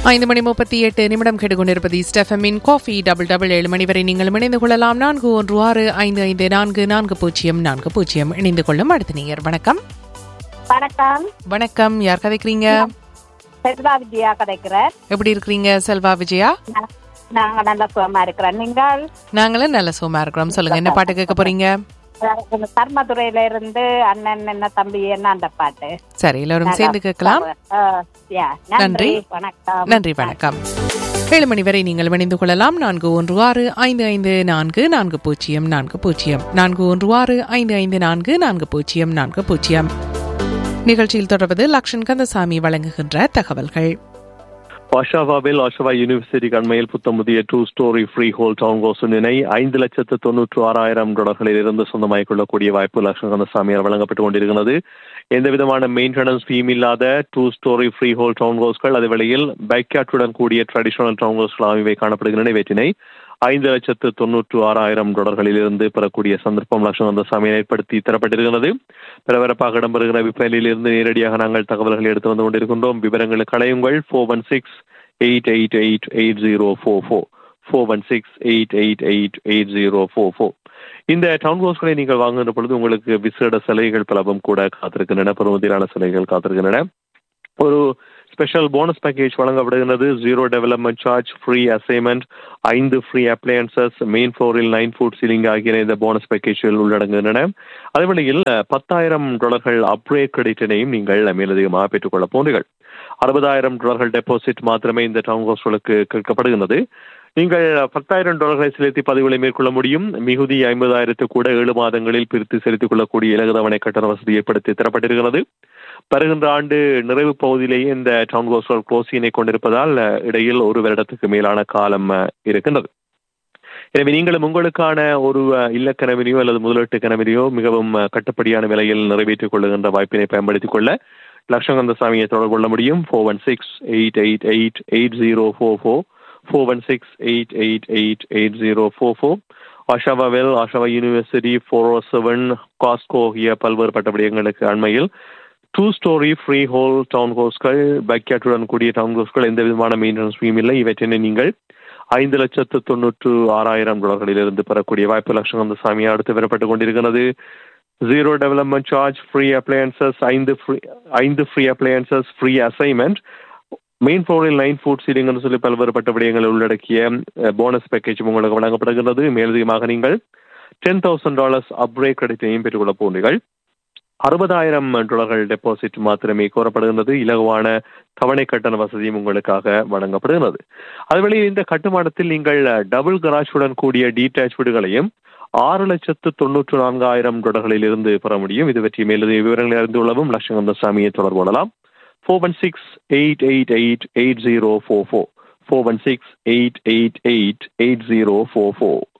ஐந்து மணி முப்பத்தி எட்டு நிமிடம் கெடுகொண்டிருப்பது ஸ்டெஃபமின் காஃபி டபுள் டபுள் ஏழு மணி வரை நீங்கள் இணைந்து கொள்ளலாம் நான்கு ஒன்று ஆறு ஐந்து ஐந்து நான்கு நான்கு பூஜ்ஜியம் நான்கு பூஜ்ஜியம் இணைந்து கொள்ளும் அடுத்த நேயர் வணக்கம் வணக்கம் வணக்கம் யார் கதைக்கிறீங்க செல்வா விஜயா கதைக்கிறேன் எப்படி இருக்கிறீங்க செல்வா விஜயா நா- நாங்க நல்ல சுகமா இருக்கிறோம் நீங்கள் நாங்களும் நல்ல சுகமா இருக்கிறோம் சொல்லுங்க என்ன பாட்டு கேட்க போறீங்க அஹ், தர்மதுரையில இருந்து அண்ணன் என்ன தம்பி என்ன அந்த பாட்டு சரி எல்லாரும் சேர்ந்து கேட்கலாம் அஹ், yeah. நன்றி. நன்றி வணக்கம் நன்றி வணக்கம் ஏழு மணி வரை நீங்கள் இணைந்து கொள்ளலாம் நான்கு ஒன்று ஆறு ஐந்து ஐந்து நான்கு நான்கு பூஜ்ஜியம் நான்கு பூஜ்ஜியம் நான்கு ஒன்று ஆறு ஐந்து ஐந்து நான்கு நான்கு பூஜ்ஜியம் நான்கு பூஜ்ஜியம் நிகழ்ச்சியில் தொடர்வது லக்ஷன் கந்தசாமி வழங்குகின்ற தகவல்கள் வாஷாவாவில் வாஷாவா யூனிவர்சிட்டி அண்மையில் புத்தம் புதிய two storey freehold town கோசனினை ஐந்து லட்சத்து தொன்னூற்று ஆறாயிரம் டாலர்களில் இருந்து சொந்தமாக்கிக் கொள்ளக்கூடிய வாய்ப்பு லட்சுமணசாமியார் வழங்கப்பட்டுக் கொண்டிருக்கிறது எந்த விதமான மெயின்டெனன்ஸ் ஃபீம் இல்லாத two storey freehold town ஹவுஸ்கள் அதே வேளையில் பேக்யாட்டுடன் கூடிய ட்ரெடிஷனல் டவுன் ஹவுஸ்கள் ஆகியவை காணப்படுகின்றன இவற்றினை ஐந்து லட்சத்து தொன்னூற்று ஆறாயிரம் டாலர்களில் இருந்து பெறக்கூடிய சந்தர்ப்பம் லட்சுமணசாமி ஏற்படுத்தி தரப்பட்டிருக்கிறது பரபரப்பாக இடம்பெறுகிற விற்பனையில் இருந்து நேரடியாக நாங்கள் தகவல்களை எடுத்து வந்து கொண்டிருக்கின்றோம் விவரங்களுக்கு அழையுங்கள் four one six eight eight eight eight zero four four four one six eight eight eight eight zero four four இந்த டவுன் ஹவுஸ்களை நீங்கள் வாங்குகின்ற பொழுது உங்களுக்கு விசேட சலுகைகள் பலவும் கூட காத்திருக்கின்றன பெருமதியிலான சலுகைகள் காத்திருக்கின்றன ஒரு ஸ்பெஷல் போனஸ் பேக்கேஜ் வழங்கப்படுகிறது zero development charge free assignment ஐந்து ஃப்ரீ அப்ளையன்சஸ் மெயின் ஃப்ளோரில் நைன் ஃபுட் சீலிங் ஆகிய இந்த போனஸ் பேக்கேஜில் உள்ளடங்குகின்றன அதே வேளையில் பத்தாயிரம் டாலர்கள் அப்ரேட் கிரெடிட்டினையும் நீங்கள் மேலதிகமாக பெற்றுக்கொள்ள போன்றீர்கள் அறுபதாயிரம் டாலர்கள் டெபாசிட் மாத்திரமே இந்த டவுன் ஹவுஸ்களுக்கு கேட்கப்படுகிறது நீங்கள் பத்தாயிரம் டாலர்களை செலுத்தி பதிவுகளை மேற்கொள்ள முடியும் மிகுதி ஐம்பதாயிரத்து கூட ஏழு மாதங்களில் பிரித்து செலுத்திக் கொள்ளக்கூடிய இலகுதவணை கட்டண வசதி ஏற்படுத்தி தரப்பட்டிருக்கிறது வருகின்ற ஆண்டு நிறைவு பகுதியிலேயே இந்த டவுன் ஹவுஸ்கள் க்ளோசியினை கொண்டிருப்பதால் அஹ், இடையில் ஒரு வருடத்துக்கு மேலான காலம் அஹ், இருக்கின்றது எனவே நீங்களும் உங்களுக்கான ஒரு அஹ், இல்ல கனவினையோ அல்லது முதலீட்டு கனவினையோ மிகவும் அஹ், கட்டுப்படியான விலையில் நிறைவேற்றிக் கொள்ளுகின்ற வாய்ப்பினை பயன்படுத்திக் கொள்ள லட்சங்கந்தசாமியை தொடர்பு கொள்ள முடியும் four one six eight eight eight eight zero four four four one six eight eight eight eight zero four four ஆஷாவாவில் Oshawa university four O seven Costco ஆகிய பல்வேறுபட்ட விடயங்களுக்கு அண்மையில் two storey freehold town ஹவுஸ்கள் பேக்யாட்டுடன் கூடிய town ஹவுஸ்கள் எந்த விதமான மெயின்டெனன்ஸ் ஃபீம் இல்லை இவற்றினை நீங்கள் ஐந்து லட்சத்து தொண்ணூற்று ஆறாயிரம் டாலர்களிலிருந்து பெறக்கூடிய வாய்ப்பு லட்சம் சாமி அடுத்து பெறப்பட்டுக் கொண்டிருக்கிறது zero development charge free appliances ஐந்து ஃப்ரீ ஐந்து free appliances free assignment main ஃப்ளோரில் நைன் ஃபுட் சீலிங்னு சொல்லி பல்வேறுபட்ட விடயங்களை உள்ளடக்கிய போனஸ் பேக்கேஜ் உங்களுக்கு வழங்கப்படுகிறது மேலதிகமாக நீங்கள் டென் தௌசண்ட் டாலர்ஸ் அப்ரேக் கிரெடிட்டையும் பெற்றுக்கொள்ள போகிறீர்கள் அறுபதாயிரம் டாலர்கள் டெபாசிட் மாத்திரமே கோரப்படுகின்றது இலகுவான தவணை கட்டண வசதியும் உங்களுக்காக வழங்கப்படுகிறது அதுவேளை இந்த கட்டுமானத்தில் நீங்கள் டபுள் கராஜுடன் கூடிய டீடாச் வீடுகளையும் ஆறு லட்சத்து தொண்ணூற்று நான்காயிரம் டாலர்களில் இருந்து பெற முடியும் இது பற்றிய மேலதிக விவரங்களை அறிந்து கொள்ளவும் லட்சங்கந்த சாமியை தொடர்பு கொள்ளலாம் four one six eight eight eight eight zero four four four one six eight eight eight eight zero four four